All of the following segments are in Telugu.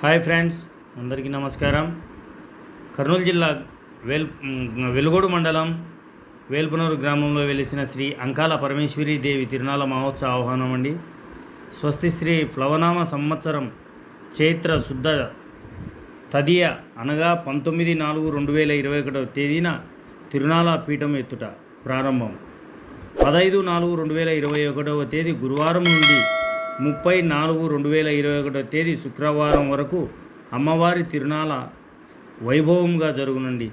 హాయ్ ఫ్రెండ్స్ అందరికీ నమస్కారం కర్నూలు జిల్లా వేల్ మ్, వెలుగోడు మండలం వేల్పునూరు గ్రామంలో వెలిసిన శ్రీ అంకాల పరమేశ్వరీ దేవి తిరునాళ మహోత్సవ ఆహ్వానం అండి స్వస్తి శ్రీ ప్లవనామ సంవత్సరం చైత్ర శుద్ధ తదియ అనగా పంతొమ్మిది నాలుగు రెండు వేల ఇరవై ఒకటవ తేదీన తిరునాళ పీఠం ఎత్తుట ప్రారంభం పదహైదు నాలుగు రెండు వేల ఇరవై ఒకటవ తేదీ గురువారం నుండి ముప్పై నాలుగు రెండు వేల ఇరవై ఒకటవ తేదీ శుక్రవారం వరకు అమ్మవారి తిరునాళ వైభవంగా జరుగునండి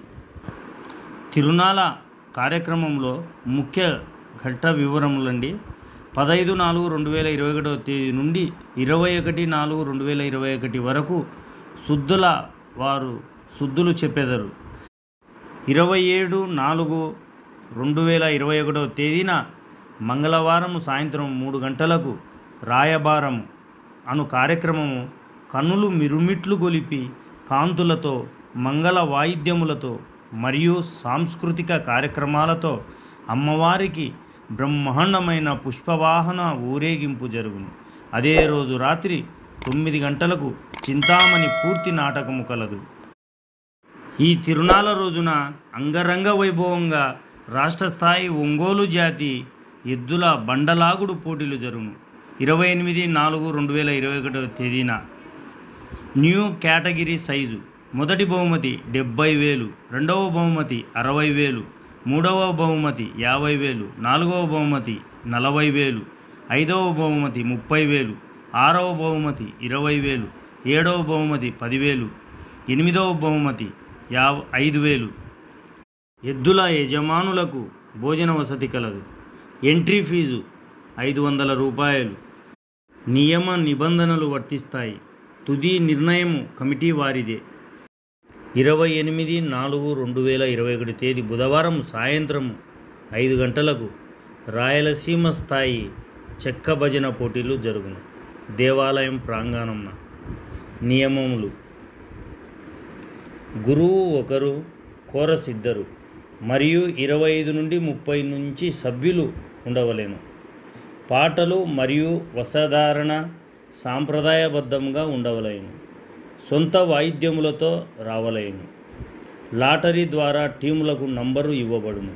తిరునాళ కార్యక్రమంలో ముఖ్య ఘట్ట వివరములండి పదహైదు నాలుగు రెండు వేల ఇరవై ఒకటవ తేదీ నుండి ఇరవై ఒకటి నాలుగు రెండు వేల ఇరవై ఒకటి వరకు శుద్ధుల వారు శుద్ధులు చెప్పెదరు ఇరవై ఏడు నాలుగు రెండు వేల ఇరవై ఒకటవ తేదీన మంగళవారం సాయంత్రం మూడు గంటలకు రాయబారం అను కార్యక్రమము కన్నులు మిరుమిట్లు గొలిపి కాంతులతో మంగళ వాయిద్యములతో మరియు సాంస్కృతిక కార్యక్రమాలతో అమ్మవారికి బ్రహ్మాండమైన పుష్పవాహన ఊరేగింపు జరుగును అదే రోజు రాత్రి తొమ్మిది గంటలకు చింతామణి పూర్తి నాటకము కలదు ఈ తిరునాళ్ళ రోజున అంగరంగ వైభవంగా రాష్ట్ర స్థాయి ఒంగోలు జాతి ఎద్దుల బండలాగుడు పోటీలు జరుగును ఇరవై ఎనిమిది నాలుగు రెండు వేల ఇరవై ఒకటవ తేదీన న్యూ కేటగిరీ సైజు మొదటి బహుమతి డెబ్బై వేలు రెండవ బహుమతి అరవై వేలు మూడవ బహుమతి యాభై వేలు నాలుగవ బహుమతి నలభై వేలు ఐదవ బహుమతి ముప్పై వేలు ఆరవ బహుమతి ఇరవై వేలు ఏడవ బహుమతి పదివేలు ఎనిమిదవ బహుమతి యాభ ఐదు వేలు ఎద్దుల యజమానులకు భోజన వసతి కలదు ఎంట్రీ ఫీజు ఐదు వందల రూపాయలు నియమ నిబంధనలు వర్తిస్తాయి తుది నిర్ణయము కమిటీ వారిదే ఇరవై ఎనిమిది నాలుగు రెండు వేల ఇరవై ఒకటి తేదీ బుధవారం సాయంత్రం ఐదు గంటలకు రాయలసీమ స్థాయి చెక్క భజన పోటీలు జరుగును దేవాలయం ప్రాంగణంన నియమములు గురువు ఒకరు కోరస్ ఇద్దరు మరియు ఇరవై ఐదు నుండి ముప్పై నుంచి సభ్యులు ఉండవలేను పాటలు మరియు వస్త్రధారణ సాంప్రదాయబద్ధంగా ఉండవలేను సొంత వాయిద్యములతో రావలేను లాటరీ ద్వారా టీములకు నంబరు ఇవ్వబడును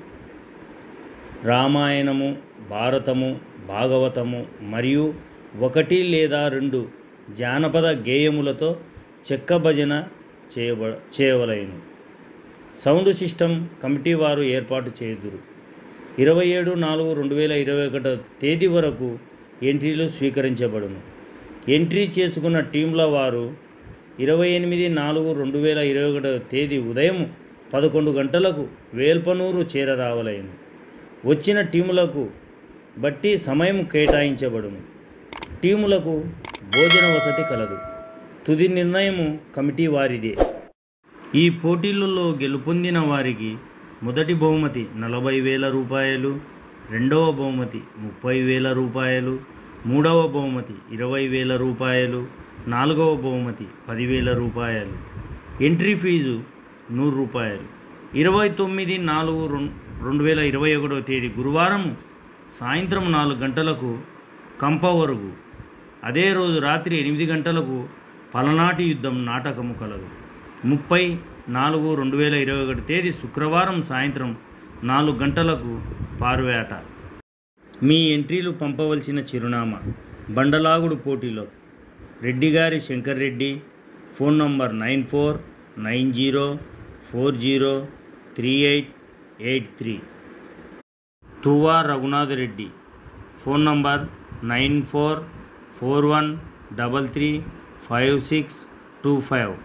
రామాయణము భారతము భాగవతము మరియు ఒకటి లేదా రెండు జానపద గేయములతో చెక్క భజన చేయబ చేయవలయను సౌండ్ సిస్టమ్ కమిటీ వారు ఏర్పాటు చేయుదురు ఇరవై ఏడు నాలుగు రెండు వేల ఇరవై ఒకటో తేదీ వరకు ఎంట్రీలు స్వీకరించబడును ఎంట్రీ చేసుకున్న టీంల వారు ఇరవై ఎనిమిది నాలుగు రెండు వేల ఇరవై ఒకటో తేదీ ఉదయం పదకొండు గంటలకు వేల్పనూరు చేరరావలేను వచ్చిన టీములకు బట్టి సమయం కేటాయించబడును టీములకు భోజన వసతి కలదు తుది నిర్ణయము కమిటీ వారిదే ఈ పోటీలలో గెలుపొందిన వారికి మొదటి బహుమతి నలభై వేల రూపాయలు రెండవ బహుమతి ముప్పై వేల రూపాయలు మూడవ బహుమతి ఇరవై వేల రూపాయలు నాలుగవ బహుమతి పదివేల రూపాయలు ఎంట్రీ ఫీజు నూరు రూపాయలు ఇరవై తొమ్మిది నాలుగు రెండు రెండు వేల ఇరవై ఒకటవ తేదీ గురువారం సాయంత్రం నాలుగు గంటలకు కంపవరగు అదే రోజు రాత్రి ఎనిమిది గంటలకు పలనాటి యుద్ధం నాటకము కలదు ముప్పై నాలుగు రెండు వేల ఇరవై ఒకటి తేదీ శుక్రవారం సాయంత్రం నాలుగు గంటలకు పారువేట మీ ఎంట్రీలు పంపవలసిన చిరునామా బండలాగుడు పోటీలో రెడ్డిగారి Shankar Reddy phone number nine four nine zero four zero three eight eight three Tuvva Raghunath Reddy phone number nine four four one double three five six two five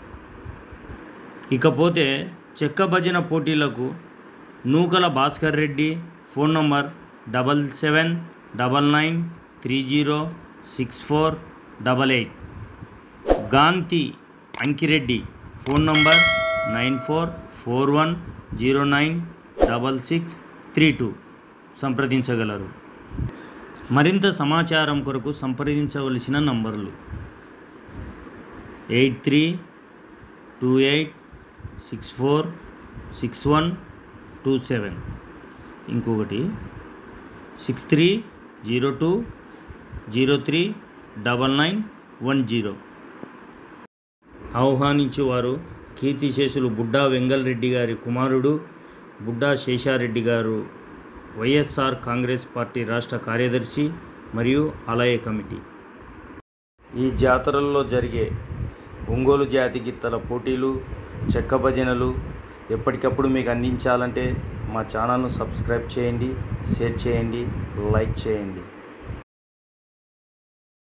ఇకపోతే చెక్క భజన పోటీలకు Nukala Bhaskar Reddy phone number double seven double nine three zero six four double eight Ganti Ankireddy phone number nine four four one zero nine double six three two సంప్రదించగలరు మరింత సమాచారం కొరకు సంప్రదించవలసిన నంబర్లు eight three two eight six four six one two seven ఇంకొకటి six three zero two zero three double nine one zero ఆహ్వానించువారు కీర్తిశేషులు బుడ్డా వెంగళరెడ్డి గారి కుమారుడు బుడ్డా శేషారెడ్డి గారు వైఎస్ఆర్ కాంగ్రెస్ పార్టీ రాష్ట్ర కార్యదర్శి మరియు ఆలయ కమిటీ ఈ జాతరల్లో జరిగే ఒంగోలు జాతి గిత్తల పోటీలు చెక్క భజనలు ఎప్పటికప్పుడు మీకు అందించాలంటే మా ఛానల్ను సబ్స్క్రైబ్ చేయండి షేర్ చేయండి లైక్ చేయండి